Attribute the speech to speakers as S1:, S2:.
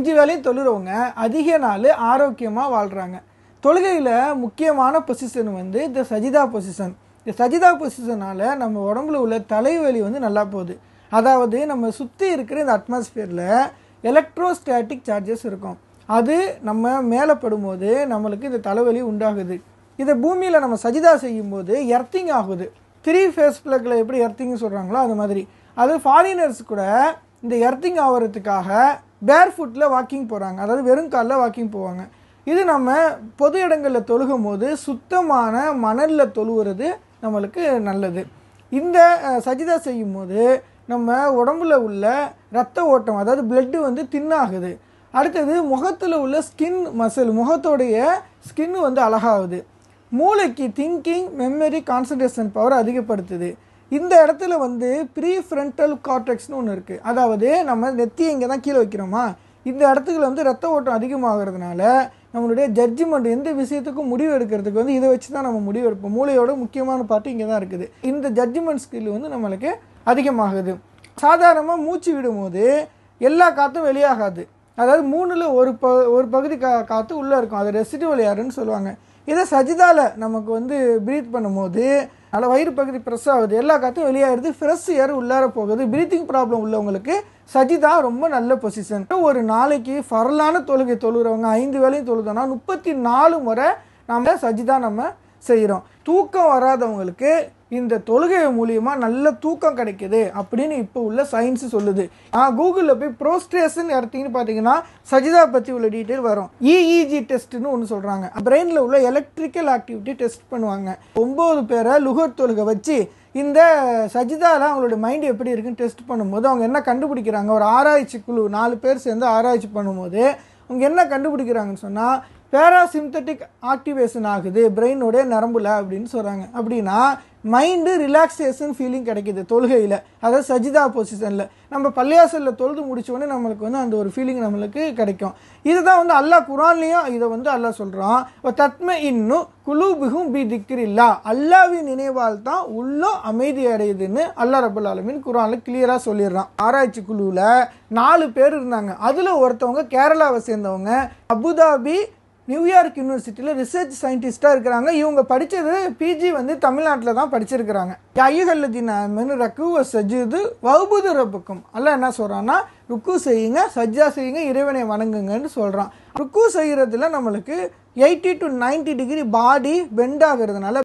S1: அஞ்சு வேளையும் தொழுறவங்க அதிக நாள் ஆரோக்கியமாக வாழ்கிறாங்க தொழுகையில் முக்கியமான பொசிஷன் வந்து இந்த சஜிதா பொசிஷன் இந்த சஜிதா பொசிஷனால் நம்ம உடம்புல உள்ள தலைவலி வந்து நல்லா போகுது அதாவது நம்ம சுற்றி இருக்கிற இந்த அட்மாஸ்பியரில் எலக்ட்ரோஸ்டாட்டிக் சார்ஜஸ் இருக்கும் அது நம்ம மேலே படும்போது நம்மளுக்கு இந்த தலைவலி உண்டாகுது இதை பூமியில் நம்ம சஜிதா செய்யும்போது எர்த்திங் ஆகுது த்ரீ ஃபேஸ் பிளக்கில் எப்படி எர்த்திங் சொல்கிறாங்களோ அது மாதிரி அது ஃபாரினர்ஸ் கூட இந்த எர்த்திங் ஆகிறதுக்காக பேர் ஃபுட்டில் வாக்கிங் போகிறாங்க அதாவது வெறும் காலில் வாக்கிங் போவாங்க இது நம்ம பொது இடங்களில் தொழுகும் போது சுத்தமான மணலில் தொழுவுறது நம்மளுக்கு நல்லது இந்த அஹ், சஜிதா செய்யும் போது நம்ம உடம்புல உள்ள ரத்த ஓட்டம் அதாவது பிளட்டு வந்து தின்னாகுது அடுத்தது முகத்தில் உள்ள ஸ்கின் மசில் முகத்தோடைய ஸ்கின் வந்து அழகாகுது மூளைக்கு திங்கிங் மெமரி கான்சன்ட்ரேஷன் பவர் அதிகப்படுத்துது இந்த இடத்துல வந்து ப்ரீ ஃப்ரண்டல் கார்டெக்ஸ்னு ஒன்று இருக்குது அதாவது நம்ம நெத்தியை இங்கே தான் கீழே வைக்கிறோமா இந்த இடத்துக்குள்ள வந்து ரத்த ஓட்டம் அதிகமாகிறதுனால நம்மளுடைய ஜட்ஜ்மெண்ட் எந்த விஷயத்துக்கும் முடிவு எடுக்கிறதுக்கு வந்து இதை வச்சு தான் நம்ம முடிவு எடுப்போம் மூளையோட முக்கியமான பார்ட்டு இங்கே தான் இருக்குது இந்த ஜட்ஜ்மெண்ட் ஸ்கில் வந்து நம்மளுக்கு அதிகமாகுது சாதாரணமாக மூச்சு விடும்போது எல்லா காற்றும் வெளியாகாது அதாவது மூணில் ஒரு ப ஒரு பகுதி கா காற்று உள்ளே இருக்கும் அது ரெசிடுவல் ஏர்னு சொல்லுவாங்க இதை சஜிதால நமக்கு வந்து ப்ரீத் பண்ணும்போது அதில் வயிறு பகுதி ப்ரெஸ் ஆகுது எல்லா காற்றும் வெளியாகிடுது ஃப்ரெஷ் ஏர் உள்ளார போகுது ப்ரீத்திங் ப்ராப்ளம் உள்ளவங்களுக்கு சஜிதா ரொம்ப நல்ல பொசிஷன் ஒரு நாளைக்கு ஃபரலான தொழுகை தொழுகிறவங்க ஐந்து வேளையும் தொழுதோம்னா முப்பத்தி நாலு முறை நம்ம சஜிதா நம்ம செய்கிறோம் தூக்கம் வராதவங்களுக்கு இந்த தொழுகை மூலியமா நல்ல தூக்கம் கிடைக்குது அப்படின்னு இப்போ உள்ள சயின்ஸ் சொல்லுது நான் கூகுளில் போய் ப்ரோஸ்ட்ரேஷன் எடுத்தீங்கன்னு பார்த்தீங்கன்னா சஜிதா பற்றி உள்ள டீட்டெயில் வரும் இஇஜி டெஸ்ட்னு ஒன்று சொல்கிறாங்க பிரெயினில் உள்ள எலக்ட்ரிக்கல் ஆக்டிவிட்டி டெஸ்ட் பண்ணுவாங்க ஒம்பது பேரை லுகர் தொழுகை வச்சு இந்த சஜிதால அவங்களோட மைண்ட் எப்படி இருக்குன்னு டெஸ்ட் பண்ணும்போது அவங்க என்ன கண்டுபிடிக்கிறாங்க ஒரு ஆராய்ச்சி குழு நாலு பேர் சேர்ந்து ஆராய்ச்சி பண்ணும்போது அவங்க என்ன கண்டுபிடிக்கிறாங்கன்னு சொன்னால் பேராசிம்தட்டிக் ஆக்டிவேஷன் ஆகுது பிரெயினோடைய நரம்புல அப்படின்னு சொல்கிறாங்க அப்படின்னா மைண்டு ரிலாக்ஸேஷன் ஃபீலிங் கிடைக்குது தொழுகையில் அதாவது சஜிதா பொசிஷனில் நம்ம பள்ளியாசலில் தொழுது முடிச்ச உடனே நம்மளுக்கு வந்து அந்த ஒரு ஃபீலிங் நம்மளுக்கு கிடைக்கும் இதுதான் வந்து அல்லாஹ் குரான்லேயும் இதை வந்து அல்லாஹ் சொல்கிறான் தத்ம இன்னும் குலூபிகும் பி திக்ரில்லா அல்லாவின் நினைவால் தான் உள்ளம் அமைதி அடையுதுன்னு அல்லாஹ் ரபுல் ஆலமின் குரானில் கிளியராக சொல்லிடுறான் ஆராய்ச்சி குழுவில் நாலு பேர் இருந்தாங்க அதில் ஒருத்தவங்க கேரளாவை சேர்ந்தவங்க அபுதாபி நியூயார்க் யூனிவர்சிட்டியில் ரிசர்ச் சயின்டிஸ்டாக இருக்கிறாங்க இவங்க படித்தது பிஜி வந்து தமிழ்நாட்டில் தான் படிச்சிருக்கிறாங்க ஐயகல்லதின் மெனு ரக்குவ சஜிது வகுபுது ரப்புக்கும் அல்ல என்ன சொல்கிறான்னா ருக்கு செய்யுங்க சஜ்ஜா செய்யுங்க இறைவனை வணங்குங்கன்னு சொல்கிறான் ருக்கு செய்கிறதுல நம்மளுக்கு eighty to 90 degree body bend ஆகிறதுனால